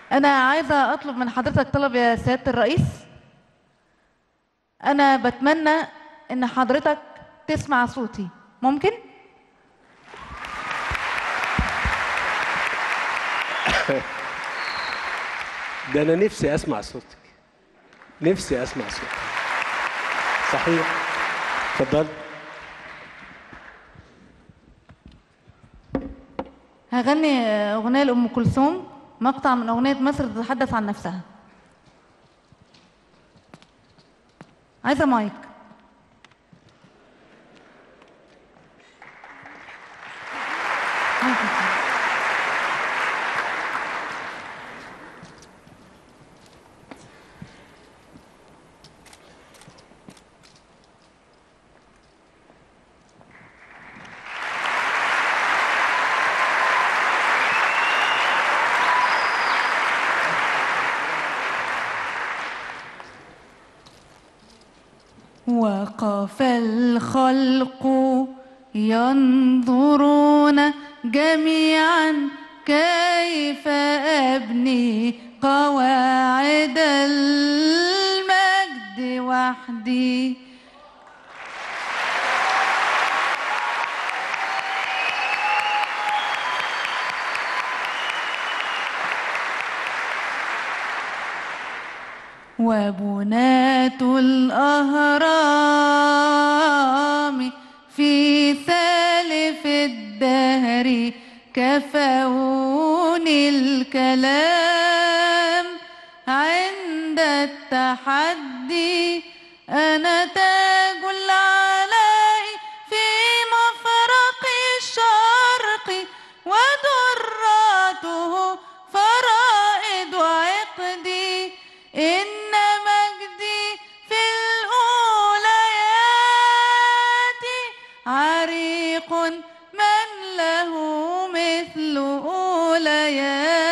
أنا عايزة أطلب من حضرتك طلب يا سيادة الرئيس أنا بتمنى إن حضرتك تسمع صوتي ممكن؟ ده انا نفسي اسمع صوتك نفسي اسمع صوتك صحيح اتفضل هغني أغنية لأم كلثوم مقطع من أغنية مصر تتحدث عن نفسها عايزة مايك مايك. وقف الخلق ينظرون جميعا كيف أبني قواعد المجد وحدي وبنات الأهرام في ثالث الدهر كفوني الكلام عند التحدي أنا تاج العلاء في مفرق الشرق ودراته فرائد عقدي إن مجدي في الأوليات عريق من له مثل أوليات